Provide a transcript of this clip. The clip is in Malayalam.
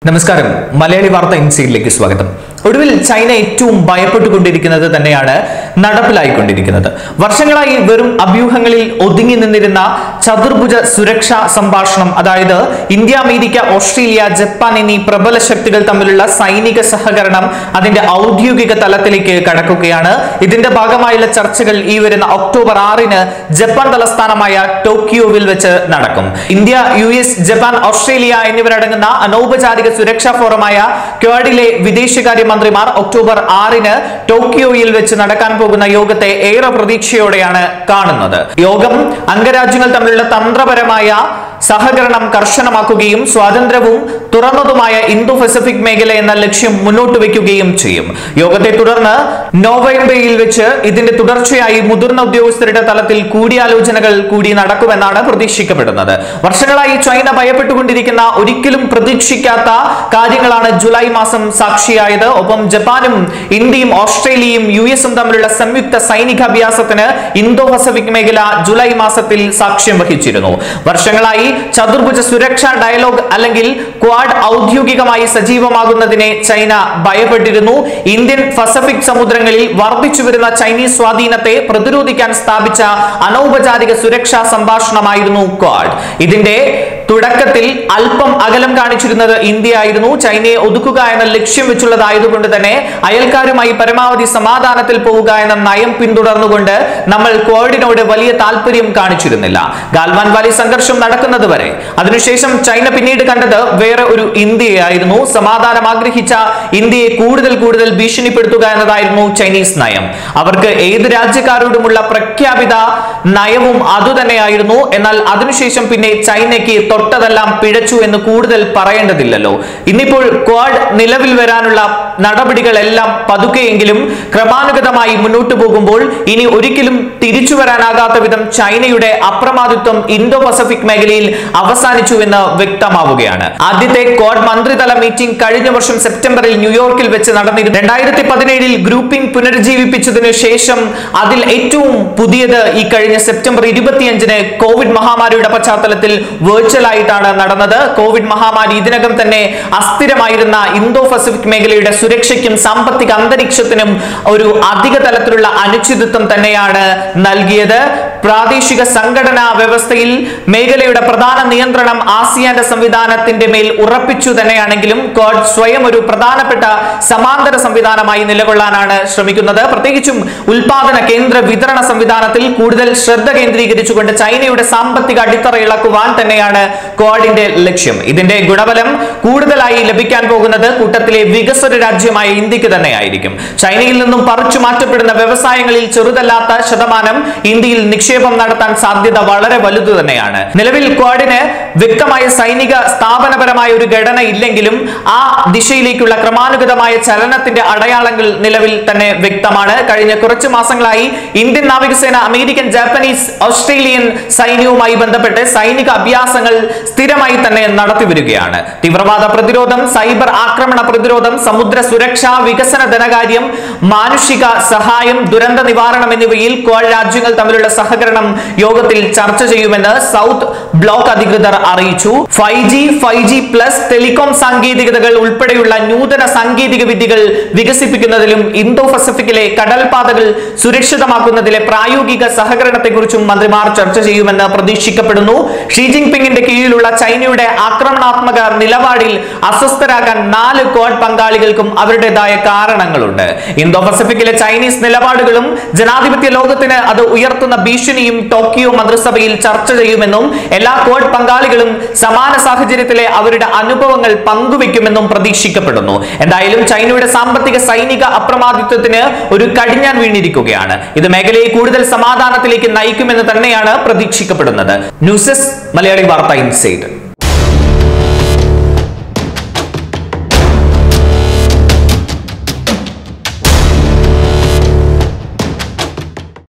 നമസ്കാരം മലയാളി വാർത്ത ഇൻസൈഡിലേക്ക് സ്വാഗതം ഒടുവിൽ ചൈന ഏറ്റവും ഭയപ്പെട്ടുകൊണ്ടിരിക്കുന്നത് തന്നെയാണ് നടപ്പിലായിക്കൊണ്ടിരിക്കുന്നത് വർഷങ്ങളായി വെറും അഭ്യൂഹങ്ങളിൽ ഒതുങ്ങി നിന്നിരുന്ന ചതുർഭുജ സുരക്ഷാ സംഭാഷണം അതായത് ഇന്ത്യ അമേരിക്ക ഓസ്ട്രേലിയ ജപ്പാൻ എന്നീ പ്രബല ശക്തികൾ തമ്മിലുള്ള സൈനിക സഹകരണം അതിന്റെ ഔദ്യോഗിക തലത്തിലേക്ക് കടക്കുകയാണ് ഇതിന്റെ ഭാഗമായുള്ള ചർച്ചകൾ ഈ വരുന്ന ഒക്ടോബർ ആറിന് ജപ്പാൻ തലസ്ഥാനമായ ടോക്കിയോവിൽ വെച്ച് നടക്കും India U S Japan Australia എന്നിവരടങ്ങുന്ന അനൗപചാരിക സുരക്ഷാ ഫോറമായ ക്വാഡിലെ വിദേശകാര്യ മന്ത്രിമാർ ഒക്ടോബർ ആറിന് ടോക്കിയോയിൽ വെച്ച് നടക്കാൻ പോകുന്ന യോഗത്തെ ഏറെ പ്രതീക്ഷയോടെയാണ് കാണുന്നത് യോഗം അംഗരാജ്യങ്ങൾ തമ്മിലുള്ള തന്ത്രപരമായ സഹകരണം കർശനമാക്കുകയും സ്വാതന്ത്ര്യവും തുറന്നതുമായ ഇന്തോ പസഫിക് മേഖല എന്ന ലക്ഷ്യം മുന്നോട്ട് വയ്ക്കുകയും ചെയ്യും യോഗത്തെ തുടർന്ന് നോവംബറിൽ വെച്ച് ഇതിന്റെ തുടർച്ചയായി മുതിർന്ന ഉദ്യോഗസ്ഥരുടെ തലത്തിൽ കൂടിയാലോചനകൾ കൂടി നടക്കുമെന്നാണ് പ്രതീക്ഷിക്കപ്പെടുന്നത് വർഷങ്ങളായി ചൈന ഭയപ്പെട്ടുകൊണ്ടിരിക്കുന്ന ഒരിക്കലും പ്രതീക്ഷിക്കാത്ത കാര്യങ്ങളാണ് ജൂലൈ മാസം സാക്ഷിയായത് ഒപ്പം ജപ്പാനും ഇന്ത്യയും ഓസ്ട്രേലിയയും യു എസും തമ്മിലുള്ള സംയുക്ത സൈനിക അഭ്യാസത്തിന് ഇന്തോ പസഫിക് മേഖല ജൂലൈ മാസത്തിൽ സാക്ഷ്യം വഹിച്ചിരുന്നു വർഷങ്ങളായി ചതുർഭുജ സുരക്ഷാ ഡയലോഗ് അല്ലെങ്കിൽ ക്വാഡ് ഔദ്യോഗികമായി സജീവമാകുന്നതിനെ ചൈന ഭയപ്പെട്ടിരുന്നു ഇന്ത്യൻ പസഫിക് സമുദ്രങ്ങളിൽ വർദ്ധിച്ചു വരുന്ന ചൈനീസ് സ്വാധീനത്തെ പ്രതിരോധിക്കാൻ സ്ഥാപിച്ച അനൗപചാരിക സുരക്ഷാ സംഭാഷണമായിരുന്നു ക്വാഡ് ഇതിന്റെ തുടക്കത്തിൽ അല്പം അകലം കാണിച്ചിരുന്നത് ഇന്ത്യ ആയിരുന്നു ചൈനയെ ഒതുക്കുക എന്ന ലക്ഷ്യം വെച്ചുള്ളതായതുകൊണ്ട് തന്നെ അയൽക്കാരുമായി പരമാവധി സമാധാനത്തിൽ പോവുക എന്ന നയം പിന്തുടർന്നുകൊണ്ട് നമ്മൾ ക്വാഡിനോട് വലിയ താല്പര്യം കാണിച്ചിരുന്നില്ല ഗാൽവാൻ വാലി സംഘർഷം നടക്കുന്നത് വരെ അതിനുശേഷം ചൈന പിന്നീട് കണ്ടത് വേറെ ഒരു ഇന്ത്യയായിരുന്നു സമാധാനം ആഗ്രഹിച്ച ഇന്ത്യയെ കൂടുതൽ കൂടുതൽ ഭീഷണിപ്പെടുത്തുക എന്നതായിരുന്നു ചൈനീസ് നയം അവർക്ക് ഏത് രാജ്യക്കാരോടുമുള്ള പ്രഖ്യാപിത നയവും അതുതന്നെയായിരുന്നു എന്നാൽ അതിനുശേഷം പിന്നെ ചൈനയ്ക്ക് തൊട്ടതെല്ലാം പിഴച്ചു എന്ന് കൂടുതൽ പറയേണ്ടതില്ലല്ലോ ഇന്നിപ്പോൾ ക്വാഡ് നിലവിൽ വരാനുള്ള നടപടികളെല്ലാം പതുക്കെയെങ്കിലും ക്രമാനുഗതമായി മുന്നോട്ട് പോകുമ്പോൾ ഇനി ഒരിക്കലും തിരിച്ചു വരാനാകാത്ത വിധം ചൈനയുടെ അപ്രമാദിത്വം ഇന്തോ പസഫിക് മേഖലയിൽ അവസാനിച്ചു എന്ന് വ്യക്തമാവുകയാണ് ആദ്യത്തെ ക്വാഡ് മന്ത്രിതല മീറ്റിംഗ് കഴിഞ്ഞ വർഷം സെപ്റ്റംബറിൽ ന്യൂയോർക്കിൽ വെച്ച് നടന്നിരുന്നു രണ്ടായിരത്തി പതിനേഴിൽ ഗ്രൂപ്പിംഗ് പുനരുജ്ജീവിപ്പിച്ചതിനു ശേഷം അതിൽ ഏറ്റവും പുതിയത് ഈ കഴിഞ്ഞ സെപ്റ്റംബർ ഇരുപത്തിയഞ്ചിന് കോവിഡ് മഹാമാരിയുടെ പശ്ചാത്തലത്തിൽ വെർച്വൽ ആയിട്ടാണ് നടന്നത് കോവിഡ് മഹാമാരി ഇതിനകം തന്നെ അസ്ഥിരമായിരുന്ന ഇന്തോ പസഫിക് മേഖലയുടെ സുരക്ഷയ്ക്കും സാമ്പത്തിക അന്തരീക്ഷത്തിനും ഒരു അധിക തലത്തിലുള്ള അനിശ്ചിതത്വം തന്നെയാണ് നൽകിയത് പ്രാദേശിക സംഘടനാ വ്യവസ്ഥയിൽ മേഖലയുടെ പ്രധാന നിയന്ത്രണം ആസിയാന്റെ സംവിധാനത്തിന്റെ മേൽ ഉറപ്പിച്ചു തന്നെയാണെങ്കിലും ക്വാഡ് സ്വയം ഒരു പ്രധാനപ്പെട്ട സമാന്തര സംവിധാനമായി നിലകൊള്ളാനാണ് ശ്രമിക്കുന്നത് പ്രത്യേകിച്ചും ഉൽപാദന കേന്ദ്ര വിതരണ സംവിധാനത്തിൽ കൂടുതൽ ശ്രദ്ധ കേന്ദ്രീകരിച്ചുകൊണ്ട് ചൈനയുടെ സാമ്പത്തിക അടിത്തറ ഇളക്കുവാൻ തന്നെയാണ് ക്വാഡിന്റെ ലക്ഷ്യം ഇതിന്റെ ഗുണഫലം കൂടുതലായി ലഭിക്കാൻ പോകുന്നത് കൂട്ടത്തിലെ വികസ്വര രാജ്യമായ ഇന്ത്യക്ക് തന്നെയായിരിക്കും ചൈനയിൽ നിന്നും പറിച്ചു മാറ്റപ്പെടുന്ന വ്യവസായങ്ങളിൽ ചെറുതല്ലാത്ത ശതമാനം ഇന്ത്യയിൽ നിക്ഷേപം നടത്താൻ സാധ്യത വളരെ വലുതു തന്നെയാണ് നിലവിൽ ക്വാഡിന് വ്യക്തമായ സൈനിക സ്ഥാപനപരമായ ഒരു ഘടന ഇല്ലെങ്കിലും ആ ദിശയിലേക്കുള്ള ക്രമാനുഗതമായ ചലനത്തിന്റെ അടയാളങ്ങൾ നിലവിൽ തന്നെ വ്യക്തമാണ് കഴിഞ്ഞ കുറച്ചു മാസങ്ങളായി ഇന്ത്യൻ നാവികസേന അമേരിക്കൻ ജാപ്പനീസ് ഓസ്ട്രേലിയൻ സൈന്യവുമായി ബന്ധപ്പെട്ട് സൈനിക അഭ്യാസങ്ങൾ സ്ഥിരമായി തന്നെ നടത്തിവരികയാണ് തീവ്രവാദ പ്രതിരോധം സൈബർ ആക്രമണ പ്രതിരോധം സമുദ്ര സുരക്ഷ വികസന ധനകാര്യം മാനുഷിക സഹായം ദുരന്ത നിവാരണം എന്നിവയിൽ ക്വാഡ് രാജ്യങ്ങൾ തമ്മിലുള്ള സഹകരണം യോഗത്തിൽ ചർച്ച ചെയ്യുമെന്ന് സൗത്ത് ബ്ലോക്ക് അധികൃതർ അറിയിച്ചു five G five G plus telecom സാങ്കേതികതകൾ ഉൾപ്പെടെയുള്ള നൂതന സാങ്കേതിക വിദ്യകൾ വികസിപ്പിക്കുന്നതിലും ഇന്തോ പസഫിക്കിലെ കടൽപാതകൾ സുരക്ഷിതമാക്കുന്നതിലെ പ്രായോഗിക സഹകരണത്തെക്കുറിച്ചും മന്ത്രിമാർ ചർച്ച ചെയ്യുമെന്ന് പ്രതീക്ഷിക്കപ്പെടുന്നു ഷീ ജിൻപിങ്ങിന്റെ കീഴിലുള്ള ചൈനയുടെ ആക്രമണാത്മക നിലപാടിൽ അസ്വസ്ഥരാകാൻ നാല് ക്വാഡ് പങ്കാളികൾക്കും അവരുടേതായ കാരണങ്ങളുണ്ട് ഇന്തോ പസഫിക്കിലെ ചൈനീസ് നിലപാടുകളും ജനാധിപത്യ ലോകത്തിന് അത് ഉയർത്തുന്ന ഭീഷണിയും ടോക്കിയോ മന്ത്രിസഭയിൽ ചർച്ച ചെയ്യുമെന്നും എല്ലാ ക്വാഡ് പങ്കാളികളും സമാന സാഹചര്യത്തിലെ അവരുടെ അനുഭവങ്ങൾ പങ്കുവെക്കുമെന്നും പ്രതീക്ഷിക്കപ്പെടുന്നു എന്തായാലും ചൈനയുടെ സാമ്പത്തിക സൈനിക അപ്രമാദിത്വത്തിന് ഒരു കടിഞ്ഞാൻ വീണിരിക്കുകയാണ് ഇത് മേഖലയെ കൂടുതൽ സമാധാനത്തിലേക്ക് നയിക്കുമെന്ന് തന്നെയാണ് പ്രതീക്ഷിക്കപ്പെടുന്നത് ന്യൂസ് ഡെസ്ക് മലയാളി വാർത്ത ഇൻസൈറ്റ്